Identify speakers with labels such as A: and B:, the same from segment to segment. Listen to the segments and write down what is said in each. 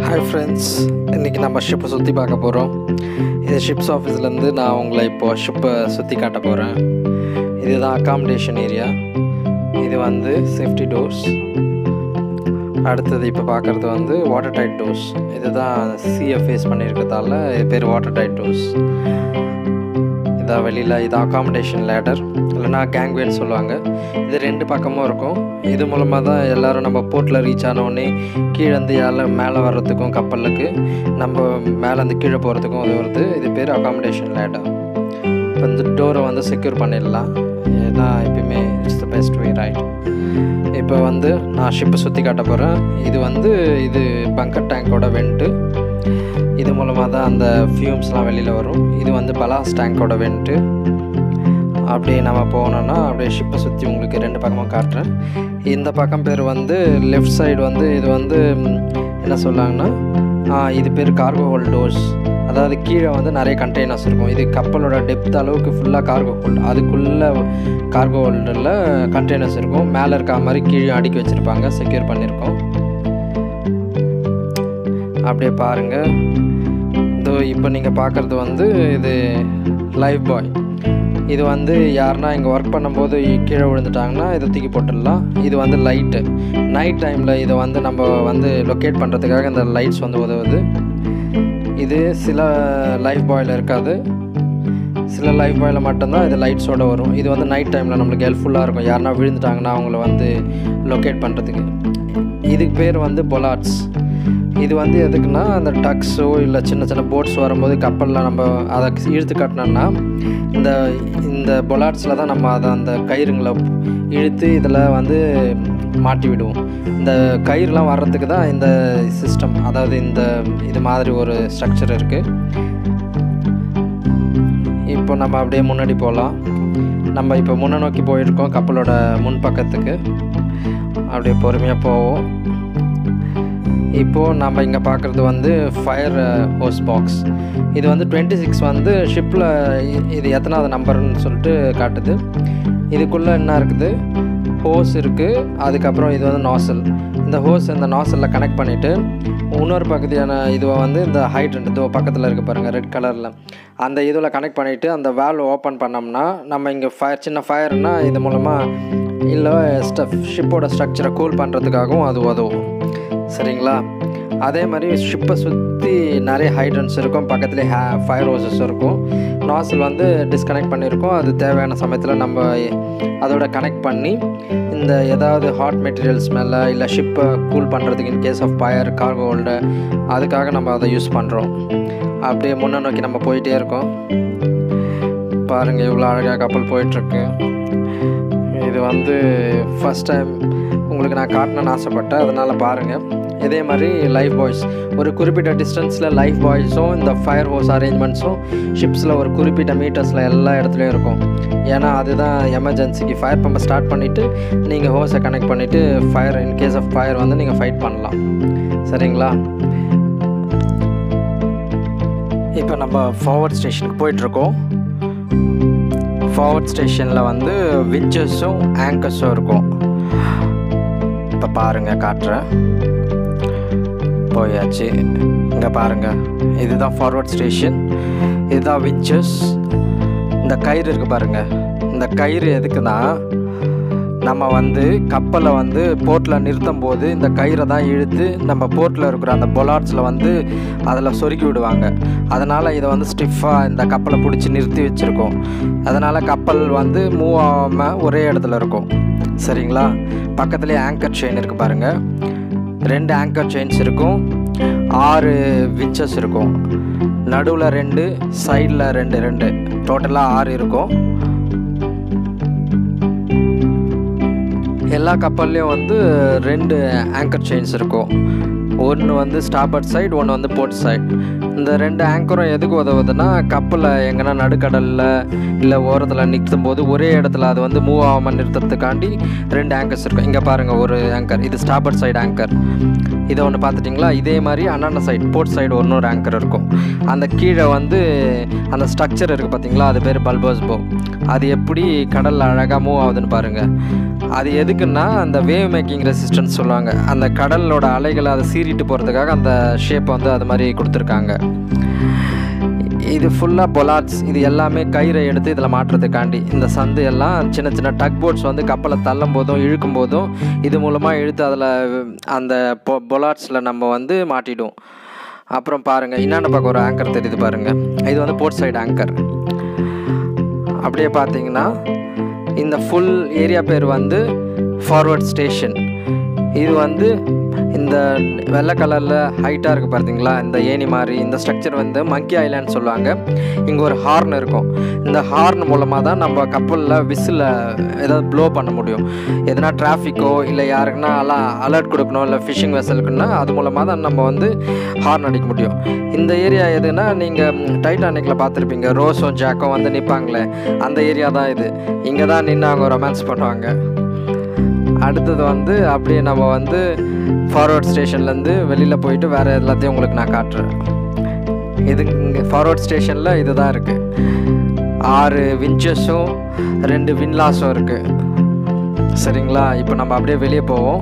A: hi friends இன்றைக்கி நம்ம ஷிப்பை சுற்றி பார்க்க போகிறோம் இது ஷிப்ஸ் ஆஃபீஸ்லேருந்து நான் உங்களை இப்போது ஷிப்பை சுற்றி காட்ட போகிறேன் இதுதான் அக்காமடேஷன் ஏரியா இது வந்து சேஃப்டி டோர்ஸ் அடுத்தது இப்போ பார்க்குறது வந்து வாட்டர் டைட் டோர்ஸ் இதுதான் சிஎஃப் ஃபேஸ் பண்ணியிருக்கிறதால இது பேர் வாட்டர் டைட் டோர்ஸ் இதான் வெளியில் இது அக்காமடேஷன் லேடர் இல்லைனா கேங்வேன்னு சொல்லுவாங்க இது ரெண்டு பக்கமும் இருக்கும் இது மூலமாக தான் எல்லோரும் நம்ம போர்ட்டில் ரீச் ஆனவுடனே கீழேருந்து எல்லாம் மேலே வர்றதுக்கும் கப்பலுக்கு நம்ம மேலேருந்து கீழே போகிறதுக்கும் உதவுறது இது பேர் அக்காமடேஷன் லேடர் இப்போ இந்த டோரை வந்து செக்யூர் பண்ணிடலாம் ஏன்னா எப்பயுமே it's the best way right இப்போ வந்து நான் ஷிப்பை சுற்றி காட்ட போகிறேன் இது வந்து இது பங்கர் டேங்கோட வெண்ட்டு இது மூலமாக தான் அந்த ஃபியூம்ஸ்லாம் வெளியில் வரும் இது வந்து பலாஸ் டேங்கோட வெண்ட்டு அப்படியே நம்ம போனோன்னா அப்படியே ஷிப்பை சுற்றி உங்களுக்கு ரெண்டு பக்கமும் காட்டுறேன் இந்த பக்கம் பேர் வந்து லெஃப்ட் சைடு வந்து இது வந்து ம், என்ன சொல்லாங்கன்னா ஆ, இது பேர் கார்கோ ஹோல்ட் டோர்ஸ் அதாவது கீழே வந்து நிறைய கண்டெய்னர்ஸ் இருக்கும் இது கப்பலோட டெப்த் அளவுக்கு ஃபுல்லாக கார்கோ ஹோல்ட் அதுக்குள்ளே கார்கோ ஹோல்டரில் கண்டெய்னர்ஸ் இருக்கும் மேலே இருக்க மாதிரி கீழே அடுக்கி வச்சுருப்பாங்க செக்யூர் பண்ணியிருக்கோம் அப்படியே பாருங்கள் இதோ இப்போ நீங்கள் பார்க்குறது வந்து இது லைஃப் பாய் இது வந்து யாருன்னா இங்கே ஒர்க் பண்ணும்போது கீழே விழுந்துட்டாங்கன்னா இதை தூக்கி போட்டுடலாம் இது வந்து லைட்டு நைட் டைமில் இதை வந்து நம்ம வந்து லொக்கேட் பண்ணுறதுக்காக இந்த லைட்ஸ் வந்து உதவுது இது சில லைஃப் பாயில் இருக்காது சில லைஃப் பாயில் மட்டும்தான் இது லைட்ஸோட வரும் இது வந்து நைட் டைமில் நம்மளுக்கு ஹெல்ப்ஃபுல்லாக இருக்கும் யாருன்னா விழுந்துட்டாங்கன்னா அவங்கள வந்து லொக்கேட் பண்ணுறதுக்கு இதுக்கு பேர் வந்து பொலாட்ஸ் இது வந்து எதுக்குன்னா அந்த டக்ஸோ இல்லை சின்ன சின்ன போட்ஸ் வரும்போது கப்பலில் நம்ம அதை இழுத்து காட்டினோம்னா இந்த இந்த பொலாட்ஸில் தான் நம்ம அதை அந்த கயிறுங்களை இழுத்து இதில் வந்து மாட்டி விடுவோம் இந்த கயிறுலாம் வர்றதுக்கு தான் இந்த சிஸ்டம் அதாவது இந்த இது மாதிரி ஒரு ஸ்ட்ரக்சர் இருக்குது இப்போ நம்ம அப்படியே முன்னாடி போகலாம் நம்ம இப்போ முன்ன நோக்கி போயிருக்கோம் கப்பலோட முன் பக்கத்துக்கு அப்படியே பொறுமையாக போவோம் இப்போது நம்ம இங்கே பார்க்குறது வந்து ஃபயர் ஹோஸ் பாக்ஸ் இது வந்து டுவெண்ட்டி சிக்ஸ் வந்து ஷிப்பில் இது எத்தனாவது நம்பர்னு சொல்லிட்டு காட்டுது இதுக்குள்ளே என்ன இருக்குது ஹோஸ் இருக்குது அதுக்கப்புறம் இது வந்து நாசல் இந்த ஹோஸ் இந்த நாசலில் கனெக்ட் பண்ணிவிட்டு இன்னொரு பகுதியான இதுவை வந்து இந்த ஹைட்ரண்ட் இதோ பக்கத்தில் இருக்க பாருங்கள் ரெட் கலரில் அந்த இதில் கனெக்ட் பண்ணிவிட்டு அந்த வேல்வ் ஓப்பன் பண்ணோம்னா நம்ம இங்கே ஃபயர் சின்ன ஃபயர்னா இது மூலமாக இல்லை ஸ்டஃப் ஷிப்போட ஸ்ட்ரக்சரை கூல் பண்ணுறதுக்காகவும் அது உதவும் சரிங்களா அதே மாதிரி ஷிப்பை சுற்றி நிறைய ஹைட்ரன்ஸ் இருக்கும் பக்கத்துலேயே ஹே ஃபயர் ஹோசஸ் இருக்கும் நாசில் வந்து டிஸ்கனெக்ட் பண்ணியிருக்கோம் அது தேவையான சமயத்தில் நம்ம அதோட கனெக்ட் பண்ணி இந்த ஏதாவது ஹாட் மெட்டீரியல்ஸ் மேலே இல்லை ஷிப்பை கூல் பண்ணுறதுக்கு in case of fire cargo hold அதுக்காக நம்ம அதை யூஸ் பண்ணுறோம் அப்படியே முன்ன நோக்கி நம்ம போயிட்டே இருக்கோம் பாருங்கள் இவ்வளோ அழகாக கப்பல் போயிட்டுருக்கு இது வந்து ஃபஸ்ட் டைம் உங்களுக்கு நான் காட்டணும்னு ஆசைப்பட்டேன் அதனால் பாருங்கள் இதே மாதிரி லைஃப் பாய்ஸ் ஒரு குறிப்பிட்ட டிஸ்டன்ஸில் லைஃப் பாய்ஸும் இந்த ஃபயர் ஹோஸ் அரேஞ்ச்மெண்ட்ஸும் ஷிப்ஸில் ஒரு குறிப்பிட்ட மீட்டர்ஸில் எல்லா இடத்துலையும் இருக்கும் ஏன்னா அதுதான் எமர்ஜென்சிக்கு ஃபயர் பம்பை ஸ்டார்ட் பண்ணிவிட்டு நீங்கள் ஹோஸை கனெக்ட் பண்ணிவிட்டு fire in case of fire வந்து நீங்கள் ஃபைட் பண்ணலாம் சரிங்களா இப்போ நம்ம ஃபார்வர்ட் ஸ்டேஷனுக்கு போயிட்டுருக்கோம் ஃபார்வர்ட் ஸ்டேஷனில் வந்து விஞ்சஸும் ஆங்கர்ஸும் இருக்கும் இப்போ பாருங்கள் காட்டுறேன் போயாச்சு இங்கே பாருங்கள் இதுதான் ஃபார்வர்ட் ஸ்டேஷன் இதுதான் விஞ்சஸ் இந்த கயிறு இருக்குது பாருங்கள் இந்த கயிறு எதுக்குன்னா நம்ம வந்து கப்பலை வந்து போர்ட்டில் நிறுத்தும் போது இந்த கயிறை தான் இழுத்து நம்ம போர்ட்டில் இருக்கிற அந்த பொலாட்ஸில் வந்து அதில் சொருக்கி விடுவாங்க அதனால் இதை வந்து ஸ்டிஃபாக இந்த கப்பலை பிடிச்சி நிறுத்தி வச்சுருக்கோம் அதனால் கப்பல் வந்து மூவ் ஆகாமல் ஒரே இடத்துல இருக்கும் சரிங்களா பக்கத்துலேயே ஆங்கர் செயின் இருக்குது பாருங்கள் ரெண்டு ஆங்கர் செயின்ஸ் இருக்கும் ஆறு விச்சஸ் இருக்கும் நடுவில் ரெண்டு சைடில் ரெண்டு ரெண்டு டோட்டலாக ஆறு இருக்கும் எல்லா கப்பல்லையும் வந்து ரெண்டு ஆங்கர் செயின்ஸ் இருக்கும் ஒன்று வந்து ஸ்டாபர்ட் சைடு ஒன்று வந்து போர்ட் சைடு இந்த ரெண்டு ஆங்கரும் எதுக்கு உதவுதுன்னா கப்பலை எங்கன்னா நடுக்கடலில் இல்லை ஓரத்தில் நிறுத்தும் போது ஒரே இடத்துல அது வந்து மூவ் ஆகாமல் நிறுத்துறதுக்காண்டி ரெண்டு ஆங்கர்ஸ் இருக்கும் இங்கே பாருங்கள் ஒரு ஆங்கர் இது ஸ்டாபர்ட் சைடு ஆங்கர் இதை ஒன்று பார்த்துட்டிங்களா இதே மாதிரி அண்ணாண்ட சைடு போர்ட் சைடு இன்னொரு ஆங்கர் இருக்கும் அந்த கீழே வந்து அந்த ஸ்ட்ரக்சர் இருக்குது பார்த்தீங்களா அது பேர் பல்போஸ் போ அது எப்படி கடலில் அழகாக மூவ் ஆகுதுன்னு பாருங்கள் அது எதுக்குன்னா அந்த வேவ் மேக்கிங் ரெசிஸ்டன்ஸ் சொல்லுவாங்க அந்த கடலோட அலைகளை அதை சீறி கீறிட்டு போகிறதுக்காக அந்த ஷேப் வந்து அது மாதிரி கொடுத்துருக்காங்க இது ஃபுல்லாக பொலாட்ஸ் இது எல்லாமே கயிறை எடுத்து இதில் மாட்டுறதுக்காண்டி இந்த சந்து எல்லாம் சின்ன சின்ன டக் போட்ஸ் வந்து கப்பலை தள்ளும் போதும் இழுக்கும் போதும் இது மூலமாக இழுத்து அதில் அந்த பொ பொலாட்ஸில் நம்ம வந்து மாட்டிடுவோம் அப்புறம் பாருங்கள் இன்னாண்ட பக்கம் ஒரு ஆங்கர் தெரியுது பாருங்கள் இது வந்து போர்ட் சைடு ஆங்கர் அப்படியே பார்த்தீங்கன்னா இந்த ஃபுல் ஏரியா பேர் வந்து ஃபார்வர்ட் ஸ்டேஷன் இது வந்து இந்த வெள்ளை கலரில் ஹைட்டாக இருக்குது பார்த்தீங்களா இந்த ஏணி மாதிரி இந்த ஸ்ட்ரக்சர் வந்து மங்கி ஐலாண்ட் சொல்லுவாங்க இங்கே ஒரு ஹார்ன் இருக்கும் இந்த ஹார்ன் மூலமாக தான் நம்ம கப்பலில் விசில் ஏதாவது ப்ளோ பண்ண முடியும் எதனா டிராஃபிக்கோ இல்லை யாருக்குன்னா அலாம் அலர்ட் கொடுக்கணும் இல்லை ஃபிஷிங் வெசலுக்குன்னா அது மூலமாக தான் நம்ம வந்து ஹார்ன் அடிக்க முடியும் இந்த ஏரியா எதுனா நீங்கள் டைட்டானிக்கில் பார்த்துருப்பீங்க ரோஸும் ஜாக்கும் வந்து நிற்பாங்களே அந்த ஏரியா தான் இது இங்கே தான் நின்று அவங்க ரொமான்ஸ் பண்ணுவாங்க அடுத்தது வந்து அப்படியே நம்ம வந்து ஃபார்வர்ட் ஸ்டேஷன்லேருந்து வெளியில் போயிட்டு வேறு எல்லாத்தையும் உங்களுக்கு நான் காட்டுறேன் இது இங்கே ஃபார்வர்ட் ஸ்டேஷனில் இது தான் இருக்குது ஆறு விஞ்சஸும் ரெண்டு வின்லாஸும் இருக்குது சரிங்களா இப்போ நம்ம அப்படியே வெளியே போவோம்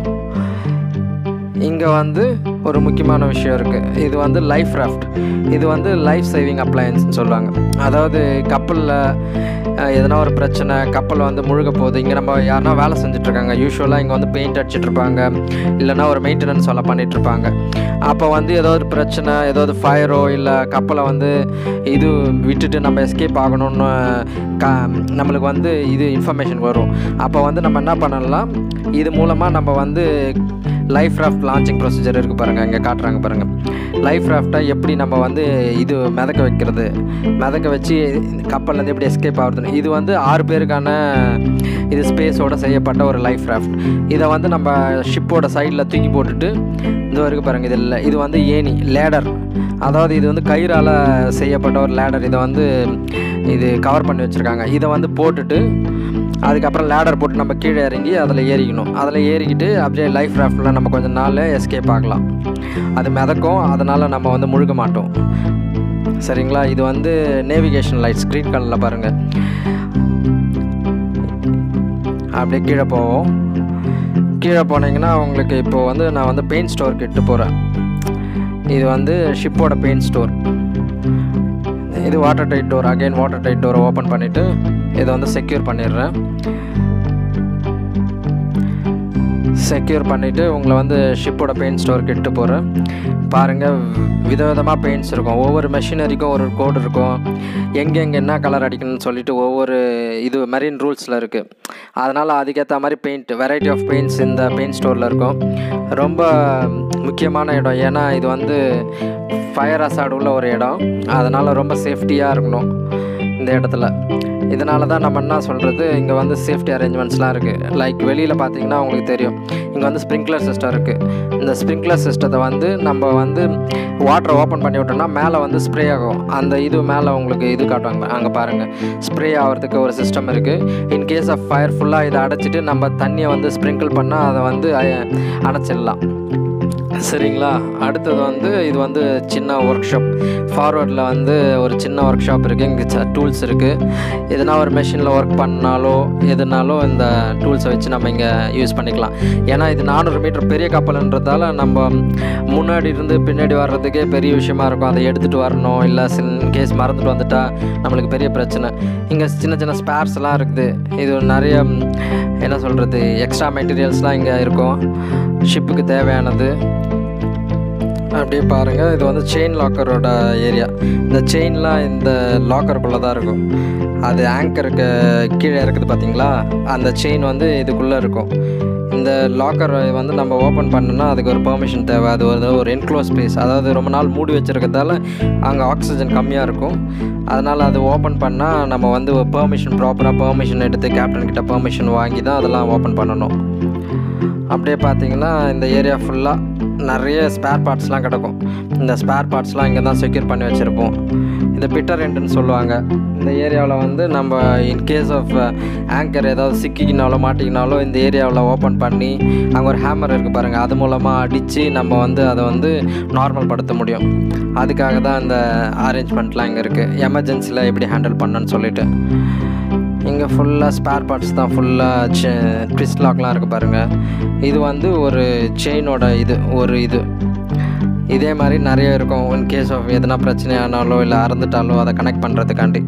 A: இங்கே வந்து ஒரு முக்கியமான விஷயம் இருக்குது இது வந்து லைஃப் ராஃப்ட் இது வந்து லைஃப் சேவிங் அப்ளையன்ஸ்னு சொல்லுவாங்க அதாவது கப்பலில் எதனா ஒரு பிரச்சனை கப்பல் வந்து முழுக போகுது இங்கே நம்ம யாருனா வேலை செஞ்சுட்ருக்காங்க யூஸ்வலாக இங்கே வந்து பெயிண்ட் அடிச்சிட்ருப்பாங்க இல்லைனா ஒரு மெயின்டெனன்ஸ் எல்லாம் பண்ணிகிட்ருப்பாங்க அப்போ வந்து ஏதோ ஒரு பிரச்சனை ஏதாவது ஃபயரோ இல்லை கப்பலை வந்து இது விட்டுட்டு நம்ம எஸ்கேப் ஆகணும்னு க நம்மளுக்கு வந்து இது இன்ஃபர்மேஷன் வரும் அப்போ வந்து நம்ம என்ன பண்ணலாம் இது மூலமாக நம்ம வந்து லைஃப் ராஃப்ட் லான்ச்சிங் ப்ரொசீஜர் இருக்குது பாருங்கள் இங்கே காட்டுறாங்க பாருங்கள் லைஃப் ராஃப்டை எப்படி நம்ம வந்து இது மிதக்க வைக்கிறது மிதக்க வச்சு கப்பல்லேருந்து எப்படி எஸ்கேப் ஆகுறதுன்னு இது வந்து ஆறு பேருக்கான இது ஸ்பேஸோட செய்யப்பட்ட ஒரு லைஃப் ராஃப்ட் இதை வந்து நம்ம ஷிப்போட சைடில் தூக்கி போட்டுட்டு இது வரைக்கும் பாருங்கள் இது இல்லை இது வந்து ஏணி லேடர் அதாவது இது வந்து கயிறால் செய்யப்பட்ட ஒரு லேடர் இதை வந்து இது கவர் பண்ணி வச்சுருக்காங்க இதை வந்து போட்டுட்டு அதுக்கப்புறம் லேடர் போட்டு நம்ம கீழே இறங்கி அதில் ஏறிக்கணும் அதில் ஏறிக்கிட்டு அப்படியே லைஃப் ராஃப்டில் நம்ம கொஞ்சம் நாள் எஸ்கேப் ஆகலாம் அது மிதக்கும் அதனால் நம்ம வந்து முழுக மாட்டோம் சரிங்களா இது வந்து நேவிகேஷன் லைட்ஸ் க்ரீன் கலரில் பாருங்கள் அப்படியே கீழே போவோம் கீழே போனீங்கன்னா உங்களுக்கு இப்போ வந்து நான் வந்து பெயிண்ட் ஸ்டோருக்கு இட்டு போகிறேன் இது வந்து ஷிப்போட பெயிண்ட் ஸ்டோர் இது water tight door again water tight டோரை ஓப்பன் பண்ணிவிட்டு இதை வந்து செக்யூர் பண்ணிடுறேன் செக்யூர் பண்ணிவிட்டு உங்களை வந்து ஷிப்போட பெயிண்ட் ஸ்டோருக்கு இட்டு போகிறேன் பாருங்கள் விதவிதமாக பெயிண்ட்ஸ் இருக்கும் ஒவ்வொரு மெஷினரிக்கும் ஒரு கோடு இருக்கும் எங்கே எங்கே என்ன கலர் அடிக்கணும்னு சொல்லிட்டு ஒவ்வொரு இது மெரின் ரூல்ஸில் இருக்குது அதனால் அதுக்கேற்ற மாதிரி பெயிண்ட் வெரைட்டி ஆஃப் பெயிண்ட்ஸ் இந்த பெயிண்ட் ஸ்டோரில் இருக்கும் ரொம்ப முக்கியமான இடம் ஏன்னா இது வந்து ஃபயர் அசாடு உள்ள ஒரு இடம் அதனால் ரொம்ப சேஃப்டியாக இருக்கணும் இந்த இடத்துல இதனால தான் நம்ம என்ன சொல்கிறது இங்கே வந்து சேஃப்டி அரேஞ்ச்மெண்ட்ஸ்லாம் இருக்குது லைக் வெளியில் பார்த்தீங்கன்னா உங்களுக்கு தெரியும் இங்கே வந்து ஸ்ப்ரிங்க்லர் சிஸ்டம் இருக்குது இந்த ஸ்ப்ரிங்க்லர் சிஸ்டத்தை வந்து நம்ம வந்து வாட்டரை ஓப்பன் பண்ணி விட்டோம்னா மேலே வந்து ஸ்ப்ரே ஆகும் அந்த இது மேலே உங்களுக்கு இது காட்டுவாங்க அங்கே பாருங்கள் ஸ்ப்ரே ஆகிறதுக்கு ஒரு சிஸ்டம் இருக்குது இன் கேஸ் ஆஃப் ஃபயர் ஃபுல்லாக இதை அடைச்சிட்டு நம்ம தண்ணியை வந்து ஸ்ப்ரிங்கிள் பண்ணால் அதை வந்து அய- அணைச்சிடலாம் சரிங்களா அடுத்தது வந்து இது வந்து சின்ன ஒர்க் ஷாப் ஃபார்வர்டில் வந்து ஒரு சின்ன ஒர்க் ஷாப் இருக்குது இங்கே டூல்ஸ் இருக்குது எதனா ஒரு மெஷினில் ஒர்க் பண்ணாலோ எதுனாலும் இந்த டூல்ஸை வச்சு நம்ம இங்கே யூஸ் பண்ணிக்கலாம் ஏன்னா இது நானூறு மீட்டர் பெரிய கப்பல்ன்றதால நம்ம முன்னாடி இருந்து பின்னாடி வர்றதுக்கே பெரிய விஷயமா இருக்கும் அதை எடுத்துகிட்டு வரணும் இல்லை சில கேஸ் மறந்துட்டு வந்துட்டா நம்மளுக்கு பெரிய பிரச்சனை இங்கே சின்ன சின்ன ஸ்பேர்ஸ் எல்லாம் இருக்குது இது நிறைய ம், என்ன சொல்கிறது எக்ஸ்ட்ரா மெட்டீரியல்ஸ்லாம் இங்கே இருக்கும் ஷிப்புக்கு தேவையானது அப்படியே பாருங்கள் இது வந்து செயின் லாக்கரோட ஏரியா இந்த செயின்லாம் இந்த லாக்கருக்குள்ளே தான் இருக்கும் அது ஆங்கருக்கு கீழே இருக்குது பார்த்தீங்களா அந்த செயின் வந்து இதுக்குள்ளே இருக்கும் இந்த லாக்கர் வந்து நம்ம ஓப்பன் பண்ணோன்னா அதுக்கு ஒரு பெர்மிஷன் தேவை அது ஒரு ஒரு என்க்ளோஸ் ஸ்பேஸ் அதாவது ரொம்ப நாள் மூடி வச்சுருக்கிறதால அங்கே ஆக்சிஜன் கம்மியாக இருக்கும் அதனால் அது ஓப்பன் பண்ணால் நம்ம வந்து பெர்மிஷன் ப்ராப்பராக பெர்மிஷன் எடுத்து கேப்டன் கிட்ட பெர்மிஷன் வாங்கி தான் அதெல்லாம் ஓப்பன் பண்ணணும் அப்படியே பார்த்தீங்கன்னா இந்த ஏரியா ஃபுல்லாக நிறைய ஸ்பேர் பார்ட்ஸ்லாம் கிடக்கும் இந்த ஸ்பேர் பார்ட்ஸ்லாம் இங்கே தான் செக்யூர் பண்ணி வச்சுருப்போம் இந்த பிட்டர் எண்டுன்னு சொல்லுவாங்க இந்த ஏரியாவில் வந்து நம்ம இன் கேஸ் ஆஃப் ஆங்கர் ஏதாவது சிக்கிக்கினாலோ மாட்டிக்கினாலோ இந்த ஏரியாவில் ஓப்பன் பண்ணி அங்கே ஒரு ஹேமர் இருக்குது பாருங்கள் அது மூலமாக அடித்து நம்ம வந்து அதை வந்து நார்மல் படுத்த முடியும் அதுக்காக தான் இந்த அரேஞ்ச்மெண்ட்லாம் இங்கே இருக்குது எமர்ஜென்சியில் எப்படி ஹேண்டில் பண்ணணும்னு சொல்லிட்டு இங்கே ஃபுல்லாக ஸ்பேர் பார்ட்ஸ் தான் ஃபுல்லாக ட்விஸ்ட் லாக்லாம் இருக்குது பாருங்கள் இது வந்து ஒரு செயினோட இது ஒரு இது இதே மாதிரி நிறைய இருக்கும் இன் கேஸ் ஆஃப் எதனா பிரச்சனை ஆனாலோ இல்லை அறந்துட்டாலோ அதை கனெக்ட் பண்ணுறதுக்காண்டி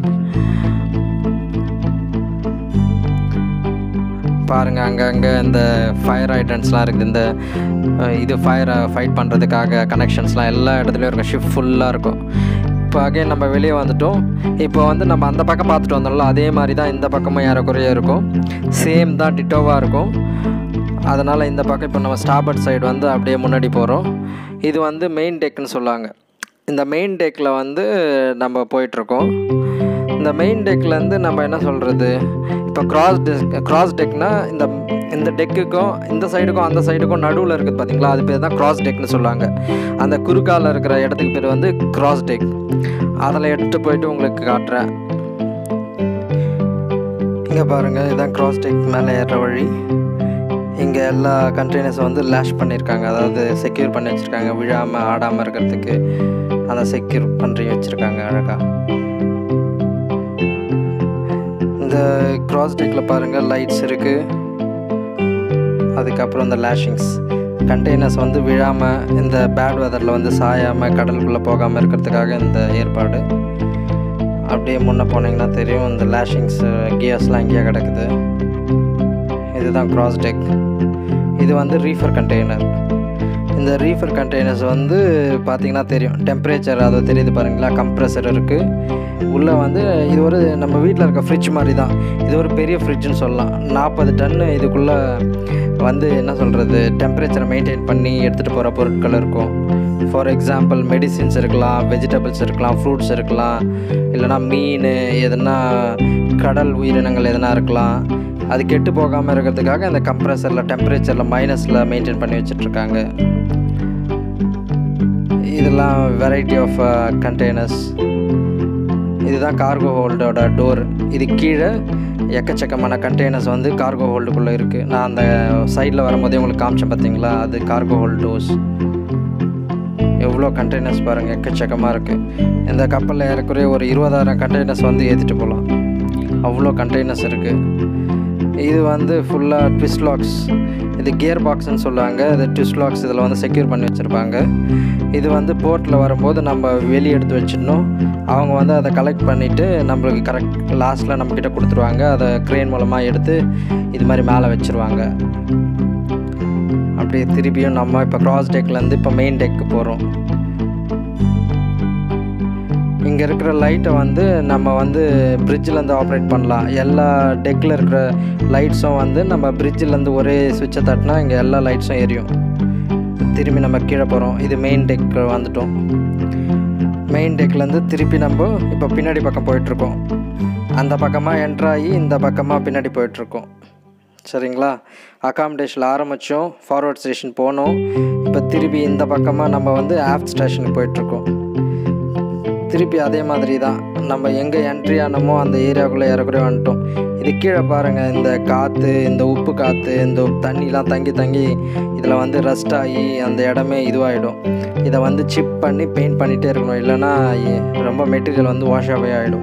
A: பாருங்கள் அங்கங்கே இந்த ஃபயர் ஐட்டன்ஸ்லாம் இருக்குது இந்த அஹ், இது ஃபயரை ஃபைட் பண்ணுறதுக்காக கனெக்ஷன்ஸ்லாம் எல்லா இடத்துலையும் இருக்கும் ஷிப் ஃபுல்லாக இருக்கும் இப்போ அகைன் நம்ம வெளியே வந்துட்டோம் இப்போ வந்து நம்ம அந்த பக்கம் பார்த்துட்டு வந்தோம்ல அதே மாதிரி தான் இந்த பக்கமும் ஏறக்குறைய இருக்கும் சேம் தான் டிட்டோவாக இருக்கும் அதனால் இந்த பக்கம் இப்போ நம்ம ஸ்டாபர்ட் சைடு வந்து அப்படியே முன்னாடி போகிறோம் இது வந்து மெயின் டெக்குன்னு சொல்லுவாங்க இந்த மெயின் டெக்கில் வந்து நம்ம போயிட்டுருக்கோம் இந்த மெயின் டெக்லேருந்து நம்ம என்ன சொல்கிறது இப்போ கிராஸ் டெக் கிராஸ் டெக்னா இந்த இந்த டெக்குக்கும் இந்த சைடுக்கும் அந்த சைடுக்கும் நடுவில் இருக்குது பார்த்தீங்களா அது பேர் தான் கிராஸ் டெக்னு சொல்லுவாங்க அந்த குறுக்கால இருக்கிற இடத்துக்கு பேர் வந்து கிராஸ் டெக் அதில் எடுத்துகிட்டு போயிட்டு உங்களுக்கு காட்டுறேன் இங்கே பாருங்கள் இதுதான் கிராஸ் டெக் மேலே ஏறுற வழி இங்கே எல்லா கண்டெய்னர்ஸும் வந்து லேஷ் பண்ணியிருக்காங்க அதாவது செக்யூர் பண்ணி வச்சுருக்காங்க விழாமல் ஆடாமல் இருக்கிறதுக்கு அதை செக்யூர் பண்ணி வச்சுருக்காங்க அழகாக இந்த கிராஸ் டெக்கில் பாருங்கள் லைட்ஸ் இருக்குது அதுக்கப்புறம் இந்த லேஷிங்ஸ் கண்டெய்னர்ஸ் வந்து விழாமல் இந்த பேட் வெதரில் வந்து சாயாமல் கடலுக்குள்ளே போகாமல் இருக்கிறதுக்காக இந்த ஏற்பாடு அப்படியே முன்னே போனீங்கன்னா தெரியும் இந்த லேஷிங்ஸ் கியர்ஸ்லாம் இங்கேயே கிடக்குது இதுதான் கிராஸ் டெக் இது வந்து ரீஃபர் கண்டெய்னர் இந்த ரீஃபர் கண்டெய்னர்ஸ் வந்து பார்த்தீங்கன்னா தெரியும் டெம்பரேச்சர் அது தெரியுது பாருங்களா கம்ப்ரெசர் இருக்குது உள்ளே வந்து இது ஒரு நம்ம வீட்டில் இருக்க ஃப்ரிட்ஜ் மாதிரி தான் இது ஒரு பெரிய ஃப்ரிட்ஜ்னு சொல்லலாம் நாற்பது டன்னு இதுக்குள்ளே வந்து என்ன சொல்கிறது டெம்பரேச்சரை மெயின்டைன் பண்ணி எடுத்துகிட்டு போகிற பொருட்கள் இருக்கும் ஃபார் எக்ஸாம்பிள் மெடிசின்ஸ் இருக்கலாம் வெஜிடபிள்ஸ் இருக்கலாம் ஃப்ரூட்ஸ் இருக்கலாம் இல்லைனா மீன் எதனா கடல் உயிரினங்கள் எதனா இருக்கலாம் அது கெட்டு போகாமல் இருக்கிறதுக்காக இந்த கம்ப்ரெசரில் டெம்பரேச்சரில் மைனஸில் மெயின்டைன் பண்ணி வச்சிட்ருக்காங்க இதெல்லாம் வெரைட்டி ஆஃப் கண்டெய்னர்ஸ் இதுதான் கார்கோ ஹோல்டோட டோர் இது கீழே எக்கச்சக்கமான கண்டெய்னர்ஸ் வந்து கார்கோ ஹோல்டுக்குள்ளே இருக்குது நான் அந்த சைடில் வரும்போதே உங்களுக்கு காமிச்சேன் பார்த்தீங்களா அது கார்கோ ஹோல்ட் டோர்ஸ் எவ்வளோ கண்டெய்னர்ஸ் பாருங்கள் எக்கச்சக்கமாக இருக்குது இந்த கப்பலில் ஏறக்குறைய ஒரு இருபதாயிரம் கண்டெய்னர்ஸ் வந்து ஏற்றிட்டு போகலாம் அவ்வளோ கண்டெய்னர்ஸ் இருக்குது இது வந்து ஃபுல்லாக ட்விஸ்ட் லாக்ஸ் இது கியர் பாக்ஸ்னு சொல்லுவாங்க இது ட்விஸ்ட் லாக்ஸ் இதில் வந்து செக்யூர் பண்ணி வச்சுருப்பாங்க இது வந்து போர்ட்டில் வரும்போது நம்ம வெளியே எடுத்து வச்சிடணும் அவங்க வந்து அதை கலெக்ட் பண்ணிவிட்டு நம்மளுக்கு கரெக்ட் லாஸ்ட்டில் நம்மக்கிட்ட கொடுத்துருவாங்க அதை க்ரெயின் மூலமாக எடுத்து இது மாதிரி மேலே வச்சுருவாங்க அப்படியே திருப்பியும் நம்ம இப்போ கிராஸ் டெக்லேருந்து இப்போ மெயின் டெக்கு போகிறோம் இங்கே இருக்கிற லைட்டை வந்து நம்ம வந்து பிரிட்ஜிலேருந்து ஆப்ரேட் பண்ணலாம் எல்லா டெக்கில் இருக்கிற லைட்ஸும் வந்து நம்ம பிரிட்ஜிலேருந்து ஒரே சுவிட்சை தட்டினா இங்கே எல்லா லைட்ஸும் எரியும் திரும்பி நம்ம கீழே போகிறோம் இது மெயின் டெக் வந்துட்டோம் மெயின் டெக்லேருந்து திருப்பி நம்ம இப்போ பின்னாடி பக்கம் போயிட்டுருக்கோம் அந்த பக்கமாக என்ட்ராகி இந்த பக்கமாக பின்னாடி போயிட்டுருக்கோம் சரிங்களா அகாமடேஷனில் ஆரம்பித்தோம் ஃபார்வர்ட் ஸ்டேஷன் போனோம் இப்போ திருப்பி இந்த பக்கமாக நம்ம வந்து ஆஃப்ட் ஸ்டேஷனுக்கு போயிட்டுருக்கோம் திருப்பி அதே மாதிரி தான் நம்ம எங்கே என்ட்ரி ஆனமோ அந்த ஏரியாவுக்குள்ளே இறக்குறே வந்துட்டோம் இது கீழே பாருங்கள் இந்த காற்று இந்த உப்பு காற்று இந்த தண்ணிலாம் தங்கி தங்கி இதில் வந்து ரஸ்ட் ஆகி அந்த இடமே இதுவாகிடும் இதை வந்து சிப் பண்ணி பெயிண்ட் பண்ணிகிட்டே இருக்கணும் இல்லைன்னா இ- ரொம்ப மெட்டீரியல் வந்து வாஷ் அவே ஆகிடும்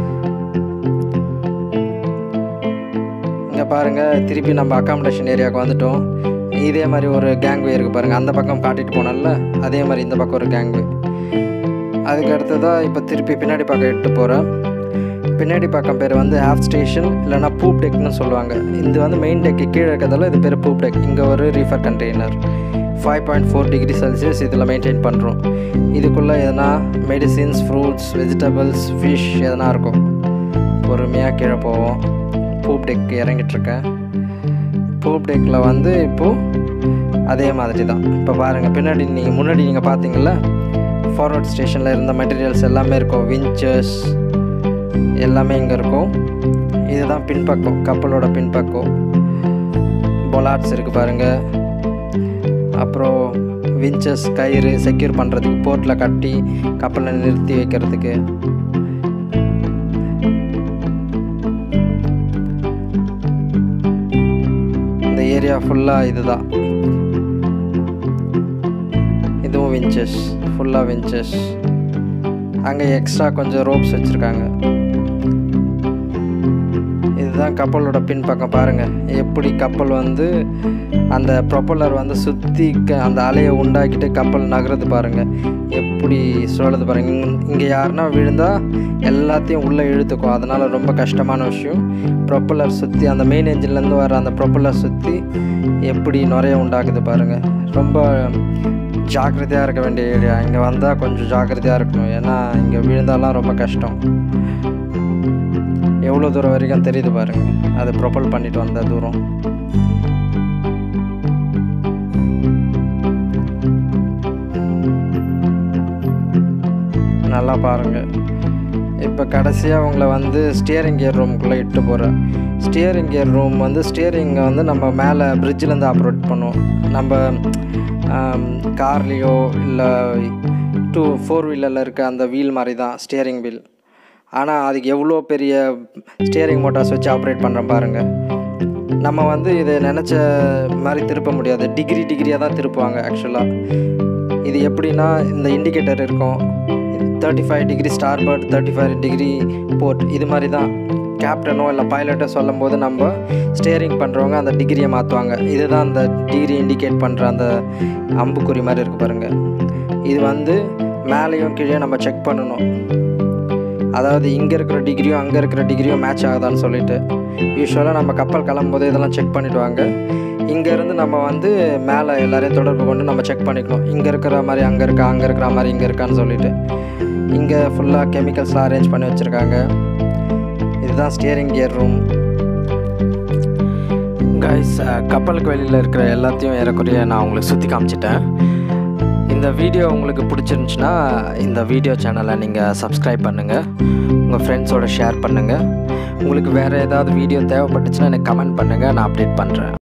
A: இங்கே பாருங்கள் திருப்பி நம்ம அக்காமடேஷன் ஏரியாவுக்கு வந்துட்டோம் இதே மாதிரி ஒரு கேங்வே இருக்குது பாருங்கள் அந்த பக்கம் காட்டிட்டு போனோம்ல அதே மாதிரி இந்த பக்கம் ஒரு கேங்வே அதுக்கு அடுத்ததாக இப்போ திருப்பி பின்னாடி பக்கம் எட்டு போகிறேன் பின்னாடி பக்கம் பேர் வந்து ஹாஃப் ஸ்டேஷன் இல்லைனா பூப் டெக்னு சொல்லுவாங்க இது வந்து மெயின் டெக்கு கீழே இருக்கிறதால இது பேர் பூப் டெக் இங்கே ஒரு reefer container five point four degree Celsius இதில் மெயின்டைன் பண்ணுறோம் இதுக்குள்ளே எதனா மெடிசின்ஸ் ஃப்ரூட்ஸ் வெஜிடபிள்ஸ் ஃபிஷ் எதனா இருக்கும் பொறுமையாக கீழே போவோம் பூப் டெக் இறங்கிட்டுருக்கேன் பூப் டெக்கில் வந்து இப்போது அதே மாதிரி தான் இப்போ பாருங்கள் பின்னாடி நீங்கள் முன்னாடி நீங்கள் பார்த்தீங்களா ஃபார்வர்ட் ஸ்டேஷனில் இருந்த மெட்டீரியல்ஸ் எல்லாமே இருக்கும் விஞ்சர்ஸ் எல்லாமே இங்கே இருக்கும் இதுதான் பின்பக்கம் கப்பலோட பின்பக்கம் பொலாட்ஸ் இருக்குது பாருங்கள் அப்புறம் விஞ்சஸ் கயிறு செக்யூர் பண்ணுறதுக்கு போர்ட்டில் கட்டி கப்பலை நிறுத்தி வைக்கிறதுக்கு இந்த ஏரியா ஃபுல்லாக இதுதான் இதுவும் விஞ்சஸ் ஃபுல்லாக விஞ்சஸ் அங்கே எக்ஸ்ட்ரா கொஞ்சம் ரோப்ஸ் வச்சுருக்காங்க இதுதான் இதுதான் கப்பலோட பின்பக்கம் பாருங்கள் எப்படி கப்பல் வந்து அந்த ப்ரொப்பல்லர் வந்து சுற்றி அந்த அலையை உண்டாக்கிட்டு கப்பல் நகருது பாருங்கள் எப்படி சுழலுது பாருங்கள் இங்கே யாருன்னா விழுந்தால் எல்லாத்தையும் உள்ளே இழுத்துக்கும் அதனால் ரொம்ப கஷ்டமான விஷயம் ப்ரொப்பல்லர் சுற்றி அந்த மெயின் என்ஜின்லேருந்து வர அந்த ப்ரொப்பல்லர் சுற்றி எப்படி நுரைய உண்டாக்குது பாருங்கள் ரொம்ப ஜாக்கிரதையாக இருக்க வேண்டிய ஏரியா இங்கே வந்தால் கொஞ்சம் ஜாக்கிரதையாக இருக்கணும் ஏன்னா இங்கே விழுந்தாலாம் ரொம்ப கஷ்டம் எவ்வளோ தூரம் வரைக்கும் தெரியுது பாருங்க அது ப்ரொப்பல் பண்ணிட்டு வந்த தூரம் நல்லா பாருங்க இப்போ கடைசியாக உங்களை வந்து ஸ்டியரிங் கியர் ரூமுக்குள்ளே இட்டு போகிறேன் ஸ்டியரிங் கியர் ரூம் வந்து ஸ்டியரிங்கை வந்து நம்ம மேலே பிரிட்ஜிலேருந்து ஆப்ரேட் பண்ணுவோம் நம்ம கார்லேயோ இல்லை டூ ஃபோர் வீலரில் இருக்க அந்த வீல் மாதிரி தான் ஸ்டியரிங் வீல் ஆனால் அதுக்கு எவ்வளோ பெரிய ஸ்டியரிங் மோட்டார்ஸ் வச்சு ஆப்ரேட் பண்ணுறோம் பாருங்கள் நம்ம வந்து இதை நினச்ச மாதிரி திருப்ப முடியாது டிகிரி டிகிரியாக தான் திருப்புவாங்க ஆக்சுவலாக இது எப்படின்னா இந்த இண்டிகேட்டர் இருக்கும் thirty five degree starboard thirty five degree port இது மாதிரி தான் கேப்டனோ இல்லை பைலட்டோ சொல்லும் போது நம்ம ஸ்டேரிங் பண்ணுறவங்க அந்த டிகிரியை மாற்றுவாங்க இதுதான் அந்த டிகிரி இண்டிகேட் பண்ணுற அந்த அம்புக்குறி மாதிரி இருக்குது பாருங்கள் இது வந்து மேலேயும் கீழே நம்ம செக் பண்ணணும் அதாவது இங்கே இருக்கிற டிகிரியும் அங்கே இருக்கிற டிகிரியும் மேட்ச் ஆகுதான்னு சொல்லிட்டு யூஸ்வலாக நம்ம கப்பல் கிளம்பும்போது இதெல்லாம் செக் பண்ணிவிடுவாங்க இங்கேருந்து நம்ம வந்து மேலே எல்லாரையும் தொடர்பு கொண்டு நம்ம செக் பண்ணிக்கணும் இங்கே இருக்கிற மாதிரி அங்கே இருக்கா அங்கே இருக்கிற மாதிரி இங்கே இருக்கான்னு சொல்லிட்டு இங்கே ஃபுல்லாக கெமிக்கல்ஸ்லாம் அரேஞ்ச் பண்ணி வச்சுருக்காங்க இதுதான் ஸ்டியரிங் கியர் ரூம் கைஸ் கப்பலுக்கு வெளியில் இருக்கிற எல்லாத்தையும் ஏறக்குறைய நான் உங்களுக்கு சுற்றி காமிச்சிட்டேன் இந்த வீடியோ உங்களுக்கு பிடிச்சிருந்துச்சுன்னா இந்த வீடியோ சேனலை நீங்கள் சப்ஸ்கிரைப் பண்ணுங்கள் உங்கள் ஃப்ரெண்ட்ஸோட ஷேர் பண்ணுங்கள் உங்களுக்கு வேறு ஏதாவது வீடியோ தேவைப்பட்டுச்சுன்னா எனக்கு கமெண்ட் பண்ணுங்கள் நான் அப்டேட் பண்ணுறேன்